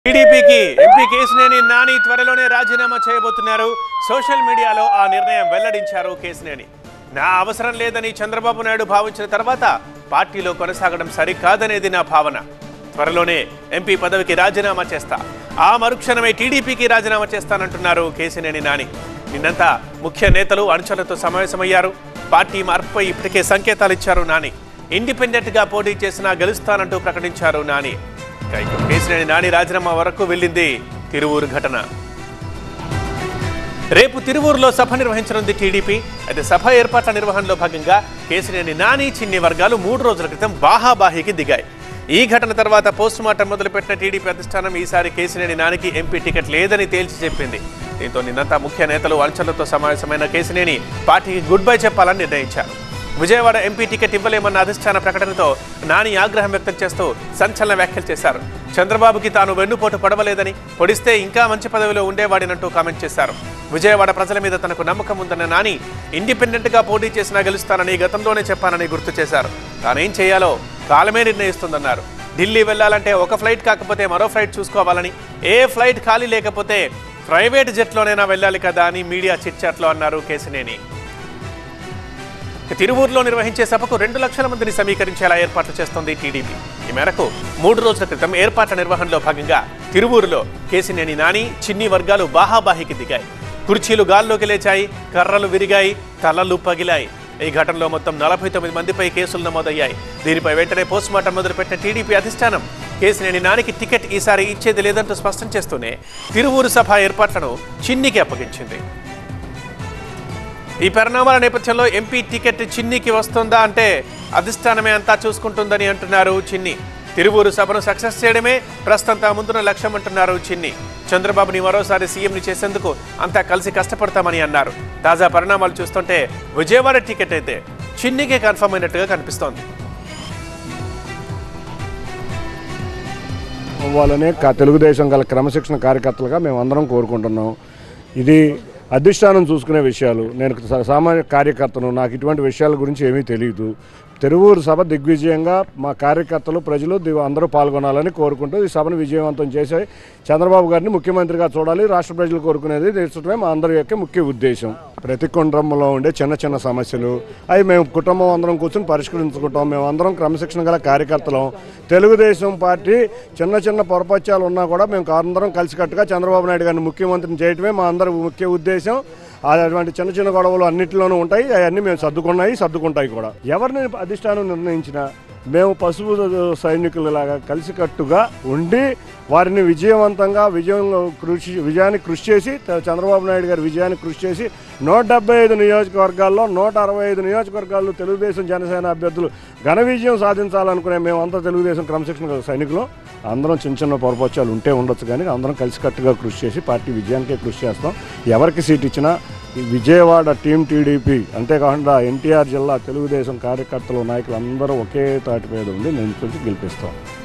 టీడీపీకి ఎంపీ కేసినేని నాని త్వరలోనే రాజీనామా చేయబోతున్నారు సోషల్ మీడియాలో ఆ నిర్ణయం వెల్లడించారు కేసినేని నా అవసరం లేదని చంద్రబాబు నాయుడు భావించిన తర్వాత పార్టీలో కొనసాగడం సరికాదనేది నా భావన త్వరలోనే ఎంపీ పదవికి రాజీనామా చేస్తా ఆ మరుక్షణమే టీడీపీకి రాజీనామా చేస్తానంటున్నారు కేసినేని నాని నిన్నంతా ముఖ్య నేతలు అనుచరులతో సమావేశమయ్యారు పార్టీ మార్పుపై ఇప్పటికే సంకేతాలు ఇచ్చారు నాని ఇండిపెండెంట్ గా పోటీ చేసినా గెలుస్తానంటూ ప్రకటించారు నాని ఇక ఇప్పుడు కేసినేని నాని రాజీనామా వరకు వెళ్ళింది తిరువూరు ఘటన రేపు తిరువూరులో సభ నిర్వహించనుంది టీడీపీ అయితే సభ ఏర్పాట్ల నిర్వహణలో భాగంగా కేసినేని నాని చిన్ని వర్గాలు మూడు రోజుల క్రితం బాహాబాహికి దిగాయి ఈ ఘటన తర్వాత పోస్ట్ మార్టం మొదలుపెట్టిన టీడీపీ అధిష్టానం ఈసారి కేసినేని నానికి ఎంపీ టికెట్ లేదని తేల్చి చెప్పింది దీంతో నిన్నంతా ముఖ్య నేతలు అంచలతో సమావేశమైన కేసినేని పార్టీకి గుడ్ బై చెప్పాలని నిర్ణయించారు విజయవాడ ఎంపీ టికెట్ ఇవ్వలేమన్న అధిష్టాన ప్రకటనతో నాని ఆగ్రహం వ్యక్తం చేస్తూ సంచలన వ్యాఖ్యలు చేశారు చంద్రబాబుకి తాను వెన్నుపోటు పడవలేదని పొడిస్తే ఇంకా మంచి పదవిలో ఉండేవాడినంటూ కామెంట్ చేశారు విజయవాడ ప్రజల మీద తనకు నమ్మకం ఉందన్న నాని ఇండిపెండెంట్ గా పోటీ చేసినా గెలుస్తానని గతంలోనే చెప్పానని గుర్తు చేశారు తానేం చేయాలో కాలమే నిర్ణయిస్తుందన్నారు ఢిల్లీ వెళ్లాలంటే ఒక ఫ్లైట్ కాకపోతే మరో ఫ్లైట్ చూసుకోవాలని ఏ ఫ్లైట్ ఖాళీ లేకపోతే ప్రైవేట్ జెట్లోనైనా వెళ్ళాలి కదా అని మీడియా చిట్చాట్లో అన్నారు కేసినేని తిరువూరులో నిర్వహించే సభకు రెండు లక్షల మందిని సమీకరించేలా ఏర్పాట్లు చేస్తోంది టీడీపీ ఈ మేరకు మూడు రోజుల క్రితం ఏర్పాట్ల నిర్వహణలో భాగంగా తిరువూరులో కేసినేని నాని చిన్ని వర్గాలు బాహాబాహికి దిగాయి కుర్చీలు గాల్లోకి లేచాయి కర్రలు విరిగాయి తలలు పగిలాయి ఈ ఘటనలో మొత్తం నలభై తొమ్మిది మందిపై కేసులు నమోదయ్యాయి దీనిపై వెంటనే పోస్టుమార్టం మొదలుపెట్టిన టీడీపీ అధిష్టానం కేసినేని నానికి టికెట్ ఈసారి ఇచ్చేది లేదంటూ స్పష్టం చేస్తూనే తిరువూరు సభ ఏర్పాట్లను చిన్నికి అప్పగించింది ఈ పరిణామాల నేపథ్యంలో ఎంపీ టికెట్ చిన్నికి వస్తుందా అంటే అధిష్టానమే అంతా చూసుకుంటుందని అంటున్నారు చిన్ని తిరువూరు సభను సక్సెస్ చేయడమే ప్రస్తుతం తా ముందున్న లక్ష్యం అంటున్నారు చిన్ని చంద్రబాబుని మరోసారి సీఎంని చేసేందుకు అంతా కలిసి కష్టపడతామని అన్నారు తాజా పరిణామాలు చూస్తుంటే విజయవాడ టికెట్ అయితే చిన్నికే కన్ఫర్మ్ అయినట్టుగా కనిపిస్తోంది అవ్వాలని క- తెలుగుదేశం గల క్రమశిక్షణ కార్యకర్తలుగా మేము అందరం కోరుకుంటున్నాం ఇది అధిష్టానం చూసుకునే విషయాలు నేను సా- సామాన్య కార్యకర్తను నాకు ఇటువంటి విషయాల గురించి ఏమీ తెలియదు తిరువూరు సభ దిగ్విజయంగా మా కార్యకర్తలు ప్రజలు ది- అందరూ పాల్గొనాలని కోరుకుంటూ ఈ సభను విజయవంతం చేసి చంద్రబాబు గారిని ముఖ్యమంత్రిగా చూడాలి రాష్ట్ర ప్రజలు కోరుకునేది తీర్చడమే మా అందరి యొక్క ముఖ్య ఉద్దేశం ప్రతి కుటుంబంలో ఉండే చిన్న చిన్న సమస్యలు అవి మేము కుటుంబం అందరం కూర్చొని పరిష్కరించుకుంటాం మేము అందరం క్రమశిక్షణ గల కార్యకర్తలం తెలుగుదేశం పార్టీ చిన్న చిన్న పొరపత్యాలు ఉన్నా కూడా మేము అందరం కలిసికట్టుగా చంద్రబాబు నాయుడు గారిని ముఖ్యమంత్రిని చేయడమే మా అందరి ముఖ్య ఉద్దేశం అటువంటి చిన్న చిన్న గొడవలు అన్నింటిలోనూ ఉంటాయి అవన్నీ మేము సర్దుకున్నాయి సర్దుకుంటాయి కూడా ఎవరిని అధిష్టానం నిర్ణయించినా మేము పశువు సైనికులలాగా కలిసికట్టుగా ఉండి వారిని విజయవంతంగా విజయం కృషి విజయానికి కృషి చేసి త- చంద్రబాబు నాయుడు గారి విజయానికి కృషి చేసి నూట డెబ్బై ఐదు నియోజకవర్గాల్లో నూట అరవై ఐదు నియోజకవర్గాల్లో తెలుగుదేశం జనసేన అభ్యర్థులు ఘన విజయం సాధించాలనుకునే మేమంతా తెలుగుదేశం క్రమశిక్షణ గల సైనికులు అందరం చిన్న చిన్న పొరపక్షాలు ఉంటే ఉండొచ్చు కానీ అందరం కలిసికట్టుగా కృషి చేసి పార్టీ విజయానికే కృషి చేస్తాం ఎవరికి సీట్ ఇచ్చినా ఈ విజయవాడ టీం టీడీపీ అంతేకాకుండా ఎన్టీఆర్ జిల్లా తెలుగుదేశం కార్యకర్తలు నాయకులు అందరూ ఒకే తాటి మీద ఉండి నింపుకొని గెలిపిస్తాం